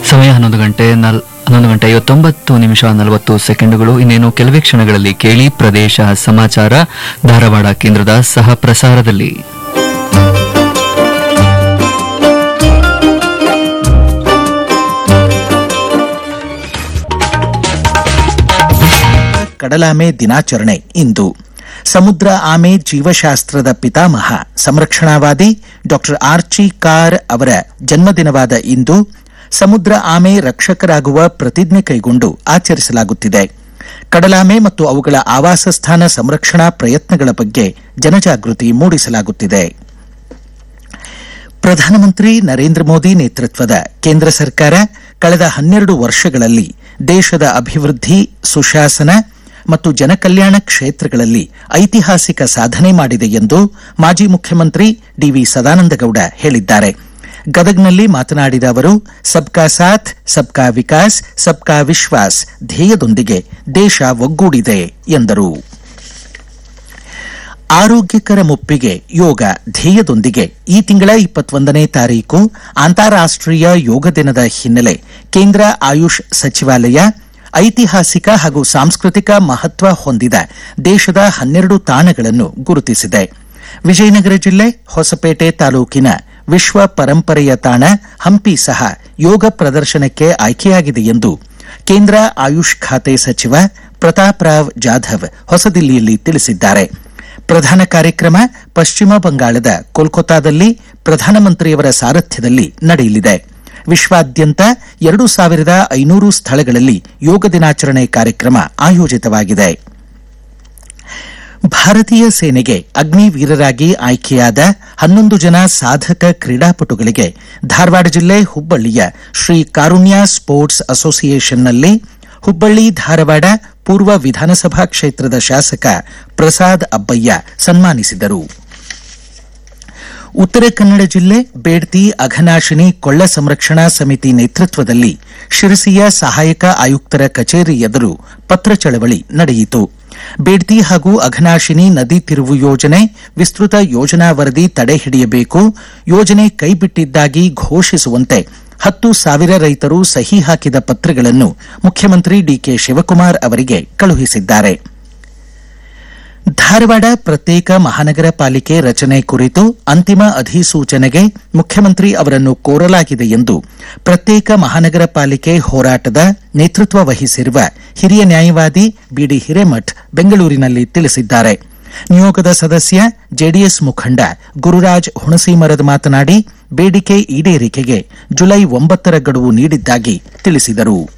ಸಮಯ ಹನ್ನೊಂದು ಗಂಟೆ ನಲ್ ಹನ್ನೊಂದು ಗಂಟೆ ಐವತ್ತೊಂಬತ್ತು ನಿಮಿಷ ನಲವತ್ತು ಸೆಕೆಂಡುಗಳು ಇನ್ನೇನು ಕೆಲವೇ ಕ್ಷಣಗಳಲ್ಲಿ ಕೇಳಿ ಪ್ರದೇಶ ಸಮಾಚಾರ ಧಾರವಾಡ ಕೇಂದ್ರದ ಸಹ ಪ್ರಸಾರದಲ್ಲಿ ಕಡಲಾಮೆ ದಿನಾಚರಣೆ ಇಂದು ಸಮುದ್ರ ಆಮೆ ಜೀವಶಾಸ್ತ್ರದ ಪಿತಾಮಹ ಸಂರಕ್ಷಣಾವಾದಿ ಡಾಕ್ಟರ್ ಆರ್ಚಿ ಕಾರ್ ಅವರ ಜನ್ಮದಿನವಾದ ಇಂದು ಸಮುದ್ರ ಆಮೆ ರಕ್ಷಕರಾಗುವ ಪ್ರತಿಜ್ಞೆ ಕೈಗೊಂಡು ಆಚರಿಸಲಾಗುತ್ತಿದೆ ಕಡಲಾಮೆ ಮತ್ತು ಅವುಗಳ ಆವಾಸ ಸ್ಥಾನ ಸಂರಕ್ಷಣಾ ಪ್ರಯತ್ನಗಳ ಬಗ್ಗೆ ಜನಜಾಗೃತಿ ಮೂಡಿಸಲಾಗುತ್ತಿದೆ ಪ್ರಧಾನಮಂತ್ರಿ ನರೇಂದ್ರ ಮೋದಿ ನೇತೃತ್ವದ ಕೇಂದ್ರ ಸರ್ಕಾರ ಕಳೆದ ಹನ್ನೆರಡು ವರ್ಷಗಳಲ್ಲಿ ದೇಶದ ಅಭಿವೃದ್ಧಿ ಸುಶಾಸನ ಮತ್ತು ಜನಕಲ್ಯಾಣ ಕ್ಷೇತ್ರಗಳಲ್ಲಿ ಐತಿಹಾಸಿಕ ಸಾಧನೆ ಮಾಡಿದೆ ಎಂದು ಮಾಜಿ ಮುಖ್ಯಮಂತ್ರಿ ಡಿವಿ ಸದಾನಂದಗೌಡ ಹೇಳಿದ್ದಾರೆ ಗದಗ್ನಲ್ಲಿ ಮಾತನಾಡಿದ ಅವರು ಸಬ್ಕಾ ಸಾಥ್ ಸಬ್ಕಾ ವಿಕಾಸ್ ಸಬ್ಕಾ ವಿಶ್ವಾಸ್ ಧ್ಯೇಯದೊಂದಿಗೆ ದೇಶ ಒಗ್ಗೂಡಿದೆ ಎಂದರು ಆರೋಗ್ಯಕರ ಮುಪ್ಪಿಗೆ ಯೋಗ ಧ್ಯೇಯದೊಂದಿಗೆ ಈ ತಿಂಗಳ ಇಪ್ಪತ್ತೊಂದನೇ ತಾರೀಕು ಅಂತಾರಾಷ್ಟೀಯ ಯೋಗ ದಿನದ ಹಿನ್ನೆಲೆ ಕೇಂದ್ರ ಆಯುಷ್ ಸಚಿವಾಲಯ ಐತಿಹಾಸಿಕ ಹಾಗೂ ಸಾಂಸ್ಕೃತಿಕ ಮಹತ್ವ ಹೊಂದಿದ ದೇಶದ ಹನ್ನೆರಡು ತಾಣಗಳನ್ನು ಗುರುತಿಸಿದೆ ವಿಜಯನಗರ ಜಿಲ್ಲೆ ಹೊಸಪೇಟೆ ತಾಲೂಕಿನ ವಿಶ್ವ ಪರಂಪರೆಯ ತಾಣ ಹಂಪಿ ಸಹ ಯೋಗ ಪ್ರದರ್ಶನಕ್ಕೆ ಆಯ್ಕೆಯಾಗಿದೆ ಎಂದು ಕೇಂದ್ರ ಆಯುಷ್ ಖಾತೆ ಸಚಿವ ಪ್ರತಾಪ್ ರಾವ್ ಜಾಧವ್ ಹೊಸದಿಲ್ಲಿಯಲ್ಲಿ ತಿಳಿಸಿದ್ದಾರೆ ಪ್ರಧಾನ ಕಾರ್ಯಕ್ರಮ ಪಶ್ಚಿಮ ಬಂಗಾಳದ ಕೋಲ್ಕತಾದಲ್ಲಿ ಪ್ರಧಾನಮಂತ್ರಿಯವರ ಸಾರಥ್ಯದಲ್ಲಿ ನಡೆಯಲಿದೆ ವಿಶ್ವಾದ್ಯಂತ ಎರಡು ಸಾವಿರದ ಐನೂರು ಸ್ಥಳಗಳಲ್ಲಿ ಯೋಗ ದಿನಾಚರಣೆ ಕಾರ್ಯಕ್ರಮ ಆಯೋಜಿತವಾಗಿದೆ ಭಾರತೀಯ ಸೇನೆಗೆ ಅಗ್ನಿವೀರರಾಗಿ ಆಯ್ಕೆಯಾದ ಹನ್ನೊಂದು ಜನ ಸಾಧಕ ಕ್ರೀಡಾಪಟುಗಳಿಗೆ ಧಾರವಾಡ ಜಿಲ್ಲೆ ಹುಬ್ಬಳ್ಳಿಯ ಶ್ರೀ ಕಾರುಣ್ಯ ಸ್ಪೋರ್ಟ್ಸ್ ಅಸೋಸಿಯೇಷನ್ನಲ್ಲಿ ಹುಬ್ಬಳ್ಳಿ ಧಾರವಾಡ ಪೂರ್ವ ವಿಧಾನಸಭಾ ಕ್ಷೇತ್ರದ ಶಾಸಕ ಪ್ರಸಾದ್ ಅಬ್ಬಯ್ಯ ಸನ್ಮಾನಿಸಿದರು ಉತ್ತರ ಕನ್ನಡ ಜಿಲ್ಲೆ ಬೇಡ್ತಿ ಅಘನಾಶಿನಿ ಕೊಳ್ಳ ಸಂರಕ್ಷಣಾ ಸಮಿತಿ ನೇತೃತ್ವದಲ್ಲಿ ಶಿರಸಿಯ ಸಹಾಯಕ ಆಯುಕ್ತರ ಕಚೇರಿ ಎದುರು ಪತ್ರ ಚಳವಳಿ ನಡೆಯಿತು ಬೇಡ್ತಿ ಹಾಗೂ ಅಘನಾಶಿನಿ ನದಿ ತಿರುವು ಯೋಜನೆ ವಿಸ್ತೃತ ಯೋಜನಾ ವರದಿ ತಡೆ ಹಿಡಿಯಬೇಕು ಯೋಜನೆ ಕೈಬಿಟ್ಟಿದ್ದಾಗಿ ಘೋಷಿಸುವಂತೆ ಹತ್ತು ಸಾವಿರ ರೈತರು ಸಹಿ ಹಾಕಿದ ಪತ್ರಗಳನ್ನು ಮುಖ್ಯಮಂತ್ರಿ ಡಿಕೆ ಶಿವಕುಮಾರ್ ಅವರಿಗೆ ಕಳುಹಿಸಿದ್ದಾರೆ ಧಾರವಾಡ ಪ್ರತ್ಯೇಕ ಮಹಾನಗರ ಪಾಲಿಕೆ ರಚನೆ ಕುರಿತು ಅಂತಿಮ ಅಧಿಸೂಚನೆಗೆ ಮುಖ್ಯಮಂತ್ರಿ ಅವರನ್ನು ಕೋರಲಾಗಿದೆ ಎಂದು ಪ್ರತ್ಯೇಕ ಮಹಾನಗರ ಪಾಲಿಕೆ ಹೋರಾಟದ ನೇತೃತ್ವ ವಹಿಸಿರುವ ಹಿರಿಯ ನ್ಯಾಯವಾದಿ ಬಿಡಿ ಹಿರೇಮಠ್ ಬೆಂಗಳೂರಿನಲ್ಲಿ ತಿಳಿಸಿದ್ದಾರೆ ನಿಯೋಗದ ಸದಸ್ಯ ಜೆಡಿಎಸ್ ಮುಖಂಡ ಗುರುರಾಜ್ ಹುಣಸಿಮರದ ಮಾತನಾಡಿ ಬೇಡಿಕೆ ಈಡೇರಿಕೆಗೆ ಜುಲೈ ಒಂಬತ್ತರ ಗಡುವು ನೀಡಿದ್ದಾಗಿ ತಿಳಿಸಿದರು